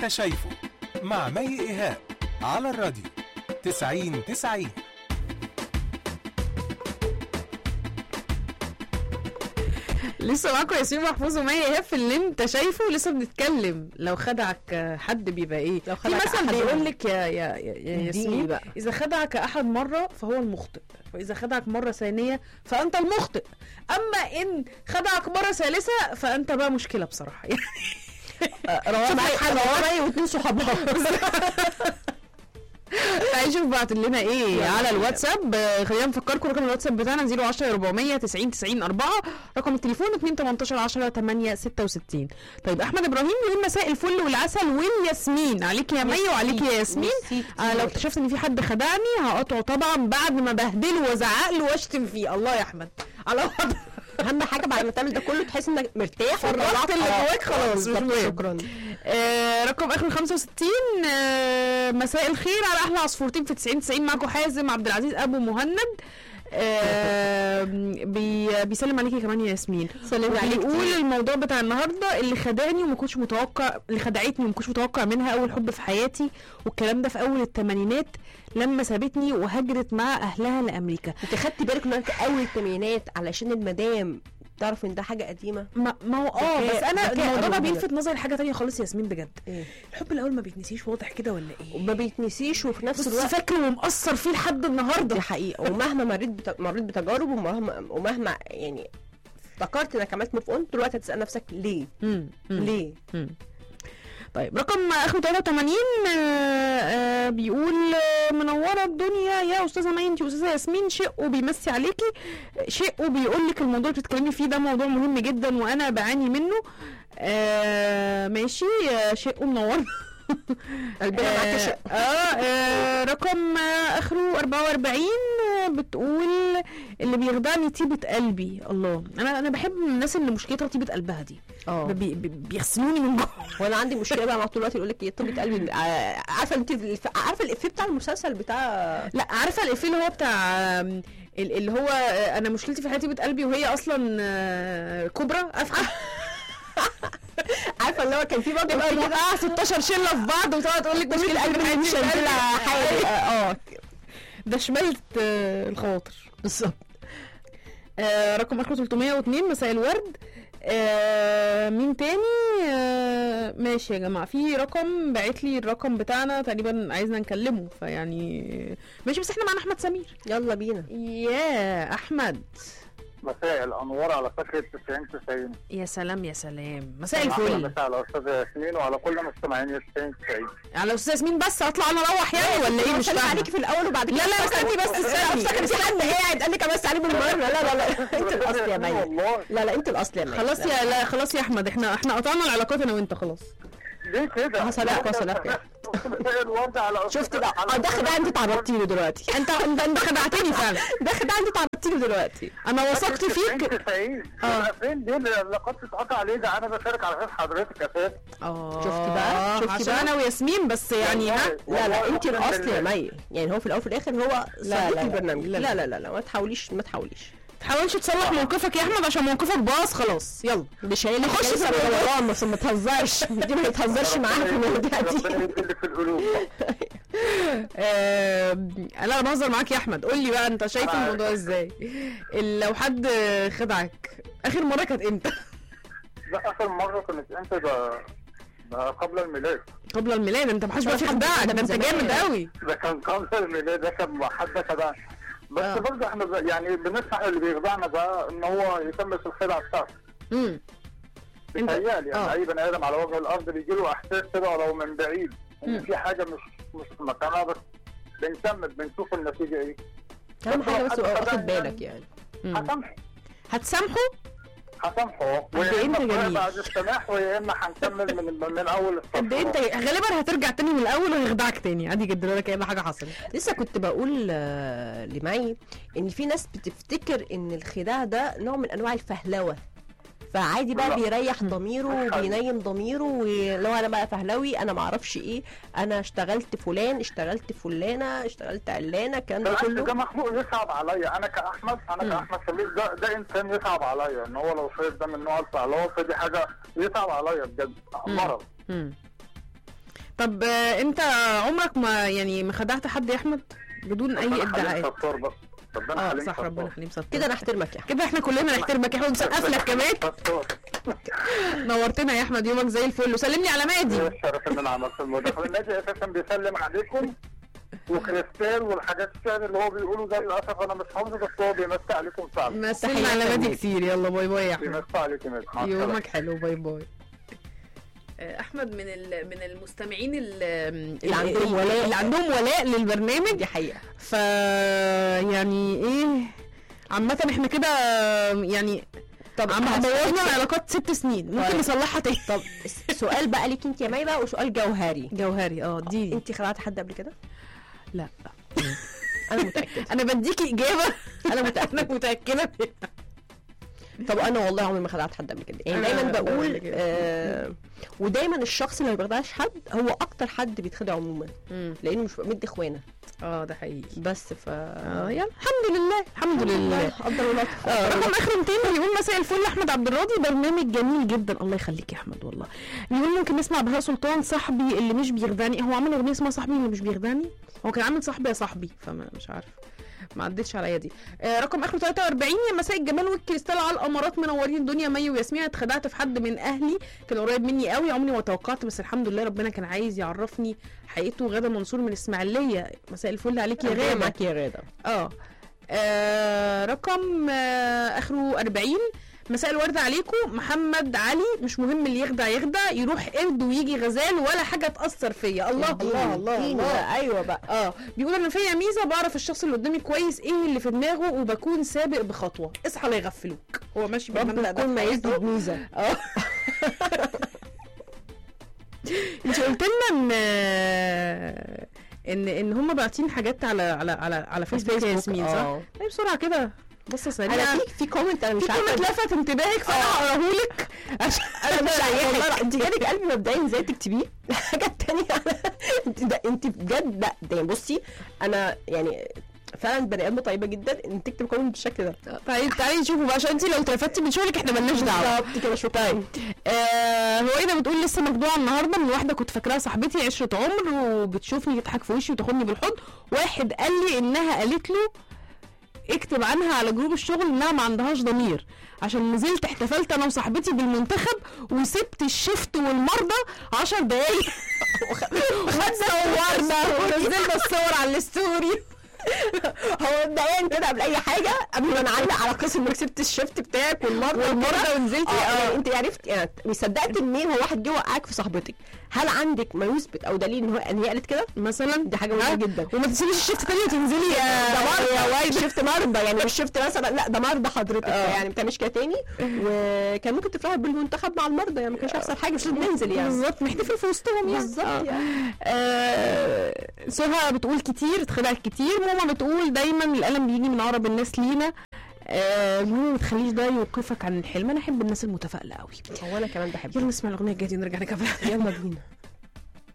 انت شايفه مع مي ايهاب على الراديو 90 90 لسه معاكم ياسمين محفوظ ومي ايهاب في اللي انت شايفه لسه بنتكلم لو خدعك حد بيبقى ايه لو في خدعك مثل أحد بيقول لك يا يا يا, يا اديني ياسمين بقى. اذا خدعك احد مره فهو المخطئ واذا خدعك مره ثانيه فانت المخطئ اما ان خدعك مره ثالثه فانت بقى مشكله بصراحه يعني رواه معاك حاجه رواه واثنين صحابها تعالي شوف بعت لنا ايه على الواتساب آه، خلينا نفكركم رقم الواتساب بتاعنا 010 400 90 90 4 رقم التليفون 2 18 10 8 66 طيب احمد ابراهيم يقول مساء الفل والعسل والياسمين عليك يا مي وعليك يا ياسمين ميرسي آه لو كتير. اكتشفت ان في حد خدعني هقطعه طبعا بعد ما بهدله وازعق له واشتم فيه الله يا احمد على وضع اهم حاجه بعد ما تعمل ده كله تحس انك مرتاح فرغت وطلعت اللي آه، جواك خلاص، مش بالظبط، مهم. شكرا آه رقم اخر 65 آه مساء الخير على احلى عصفورتين في 90 90 معاكم حازم عبد العزيز ابو مهند آه بي بيسلم عليكي كمان يا ياسمين سلم عليك بيقول كتير. الموضوع بتاع النهارده اللي خدعني وما كنتش متوقع اللي خدعتني وما كنتش متوقع منها اول حب في حياتي والكلام ده في اول الثمانينات لما سابتني وهجرت مع اهلها لامريكا انت خدتي بالك ان انت اول الثمانينات علشان المدام تعرف ان ده حاجه قديمه ما, ما هو اه ذكاء- بس انا ذكاء الموضوع ده أبو مهند. بيلفت نظري لحاجه تانية خالص يا ياسمين بجد ايه الحب الاول ما بيتنسيش واضح كده ولا ايه وما بيتنسيش وفي نفس بس الوقت فاكره ومأثر فيه لحد النهارده دي حقيقه ومهما مريت بت... مريت بتجارب ومهما ومهما يعني افتكرت انك عملت موف اون دلوقتي هتسال نفسك ليه؟ مم. مم. ليه؟ مم. طيب رقم اخر 83 آه، آه، بيقول آه، منوره الدنيا يا استاذه مي انت استاذه ياسمين شيء وبيمسي عليكي شيء وبيقول لك الموضوع اللي بتتكلمي فيه ده موضوع مهم جدا وانا بعاني منه آه ماشي آه، شيء منور قلبنا معاك يا شق. آه, آه رقم آه اخره 44 آه، بتقول اللي بيخدعني طيبة قلبي الله انا انا بحب الناس اللي مشكلتها طيبة قلبها دي اه بي بي بيغسلوني من جوه وانا عندي مشكله بقى مع طول الوقت يقول لك ايه طبة قلبي آه، عارفه انت الف- عارفه الافيه بتاع المسلسل بتاع لا عارفه الافيه اللي هو بتاع آم، ال- اللي هو آه، انا مشكلتي في حياتي طيبة قلبي وهي اصلا آه، كبرى افقه عارفه اللي هو كان في برضه تبقى كده بقى 16 شله في بعض وتقعد تقول لك مشكلتي في قلبي حياتي مش طيبة هنزلها قلبي. حاجه اه ده شمالة آه، الخواطر بالظبط آه رقم اخره 302 مساء الورد آه مين تاني آه ماشي يا جماعه في رقم باعت لي الرقم بتاعنا تقريبا عايزنا نكلمه فيعني ماشي بس احنا معانا احمد سمير يلا بينا يا احمد مساء الانوار على فكره 90 90 يا سلام يا سلام مساء أحلى الفل مساء على استاذ ياسمين وعلى كل مستمعين 90 90 على استاذ ياسمين بس اطلع انا اروح يعني ولا ايه مش سلم فاهمه عليكي في الاول وبعد كده لا لا افتكر- استني بس استني افتكر في حد قاعد قال لك بس عليه بالمره لا لا لا انت الاصل يا مي والله لا لا انت الاصل يا مي خلاص يا لا خلاص يا احمد احنا احنا قطعنا العلاقات انا وانت خلاص ليه كده؟ هصلحك وهصلحك. مساء الورد على شفت بقى على اه ده خدعه انت تعرضتي له دلوقتي انت انت انت خدعتني فعلا ده خدعه انت تعرضتي له دلوقتي انا وثقت فيك 90 آه. فين دي العلاقات تتقطع ليه ده انا بشارك على اساس حضرتك اساسا اه شفتي بقى؟ شفتي عشان بقى؟ انا وياسمين بس يعني ها لا لا انت والله الاصل يا بالله. مي يعني هو في الاول وفي الاخر هو لا، صديق لا، البرنامج لا، لا لا لا لا ما تحاوليش ما تحاوليش تحاولش تصلح موقفك يا احمد عشان موقفك باظ خلاص يلا مش هي اللي نخش خش في في الموضوع. رمضان بس ما تهزرش دي ما تهزرش معاها في المواضيع ربنا دي يديلك في القلوب آه انا بهزر معاك يا احمد قول لي بقى انت شايف أنا- الموضوع ازاي ال- لو حد خدعك اخر مره كانت امتى لا اخر مره كانت امتى ده ده قبل الميلاد قبل الميلاد انت ما حدش بقى ده يخدعك من ده انت زمان. جامد قوي ده كان قبل الميلاد ده كان حد خدعنا بس آه. برضه احنا ب- يعني بننصح اللي بيخدعنا ده ان هو يكمل في الخدعه بتاعته امم انت- بيتهيألي آه. يعني اي بني ادم على وجه الارض بيجي له احساس كده ولو من بعيد مم. ان في حاجه مش مش في مكانها بس بنكمل بنشوف النتيجه ايه اهم حاجه بس تبقى حد واخد خدعني بالك يعني مم. هسامحه هتسامحه هسامحه قد ويا إيه اما أنت الطريق جميل. بعد السماح ويا اما هنكمل من من اول الصف قد ايه انت غالبا هترجع تاني من الاول ويخدعك تاني عادي جدا ولا كأن حاجه حصلت لسه كنت بقول آه، لمعي ان في ناس بتفتكر ان الخداع ده نوع من انواع الفهلوه فعادي بقى لا. بيريح ضميره مش حقيقي. وبينيم ضميره ولو انا بقى فهلوي انا ما اعرفش ايه انا اشتغلت فلان اشتغلت فلانه اشتغلت علانه الكلام ده بالعكس كله ده مخلوق يصعب عليا انا كاحمد انا مم. كاحمد سمير ده ده انسان يصعب عليا ان هو لو شايف ده من نوع الفعلوه فدي حاجه يصعب عليا بجد مم. مرض مم. طب آه، انت عمرك ما يعني ما خدعت حد يا احمد بدون اي ربنا حليم ادعاءات ستار بقى ربنا اه حليم صح ستار. ربنا حليم ستار كده انا احترمك يا احمد كده احنا كلنا نحترمك يا احمد ونسقف لك كمان ستار. نورتنا يا احمد يومك زي الفل وسلم لي على مادي الشرف ان انا عملت المداخله النادي اساسا بيسلم عليكم وكريستال والحاجات الشعر اللي هو بيقوله ده للاسف انا مش حافظه بس هو بيمسي عليكم فعلا مسلنا على مادي كتير يلا باي باي يا احمد بيمسي عليكم مع السلامة. يومك حلو باي باي احمد من ال- من المستمعين ال- اللي عندهم ولاء. اللي عندهم ولاء للبرنامج دي حقيقه ف يعني ايه عامة احنا كده يعني طب عم هسألك بوظنا سؤال. العلاقات ست سنين ممكن طيب. نصلحها تاني طب سؤال بقى ليك انت يا مي بقى وسؤال جوهري جوهري اه دي انت خلعت حد قبل كده لا انا متاكده انا بديكي اجابه انا متاكده انا متاكده طب انا والله عمري ما خلعت حد قبل كده يعني أنا دايما بقول بقول كده. آه ودايما الشخص اللي ما بيخدعش حد هو اكتر حد بيتخدع عموما مم. لانه مش بيبقى مدي اخوانا اه ده حقيقي بس ف اه يلا الحمد لله الحمد لله قدر ولطف آه، رقم اخر 200 بيقول مساء الفل احمد عبد الراضي برنامج جميل جدا الله يخليك يا احمد والله بيقول ممكن نسمع بهاء سلطان صاحبي اللي مش بيخدعني هو عمل اغنيه اسمها صاحبي اللي مش بيخدعني هو كان عامل صاحبي يا صاحبي فما مش عارف ما عدتش عليا دي آه رقم اخره 43 يا مساء الجمال والكريستال على الامارات منورين الدنيا مي وياسمين اتخدعت في حد من اهلي كان قريب مني قوي عمري ما توقعت بس الحمد لله ربنا كان عايز يعرفني حقيقته غاده منصور من اسماعيليه مساء الفل عليك يا يا غاده معاك يا غاده اه آه، رقم آه اخره 40 مساء الورد عليكم محمد علي مش مهم اللي يخدع يخدع يروح قرد ويجي غزال ولا حاجه تاثر فيا الله الله الله اديني الله بقى، ايوه بقى اه بيقول انا فيا ميزه بعرف الشخص اللي قدامي كويس ايه اللي في دماغه وبكون سابق بخطوه اصحى لا يغفلوك هو ماشي بالمبدأ ربنا ده يكون في ميزه حياته. بميزه اه انت قلت لنا ان ان ان هم باعتين حاجات على على على على فيسبوك يا ياسمين صح؟ آه. طيب بسرعه كده بصه سريعه انا في في كومنت انا مش في عارفه كومنت لفت انتباهك فانا هقراهولك عشان انا مش عارفه والله عارفه لا، انت جالك قلبي مبدئيا ازاي تكتبيه الحاجه التانيه انت ده انت بجد لا ده يعني بصي انا يعني فعلا بني ادمه طيبه جدا ان تكتب كومنت بالشكل ده تعالي تعالي نشوفوا بقى عشان انت لو اترفدتي من شغلك احنا مالناش دعوه بالظبط كده شكرا آه هو ايه ده بتقول لسه مخدوعه النهارده من واحده كنت فاكراها صاحبتي عشره عمر وبتشوفني تضحك في وشي وتاخدني بالحضن واحد قال لي انها قالت له اكتب عنها على جروب الشغل انها ما عندهاش ضمير عشان نزلت احتفلت انا وصاحبتي بالمنتخب وسبت الشفت والمرضى عشر دقايق وصورنا ونزلنا الصور على الستوري هو مبدئيا كده قبل اي حاجه قبل ما نعلق على قصه انك سبت الشفت بتاعك والمرضى والمرضى ونزلتي اه اه يعني انت عرفت يعني صدقت منين هو واحد جه وقعك في صاحبتك هل عندك ما يثبت او دليل ان هو ان هي قالت كده مثلا دي حاجه مهمه ها؟ جدا وما تسيبيش الشفت تاني وتنزلي يا ده مرضى يا وايد شفت مرضى يعني مش شفت مثلا لا ده مرضى حضرتك اه. يعني ما تعملش كده تاني وكان ممكن تفرح بالمنتخب مع المرضى يعني ما كانش هيحصل حاجه مش لازم ننزل يعني بالظبط نحتفل في وسطهم يعني بالظبط آه. يعني. آه، سهى بتقول كتير اتخدعت كتير ماما بتقول دايما الالم بيجي من اقرب الناس لينا آه، المهم ما تخليش ده يوقفك عن الحلم انا احب الناس المتفائله قوي هو انا كمان بحب يلا نسمع الاغنيه الجايه دي ونرجع نكمل يلا بينا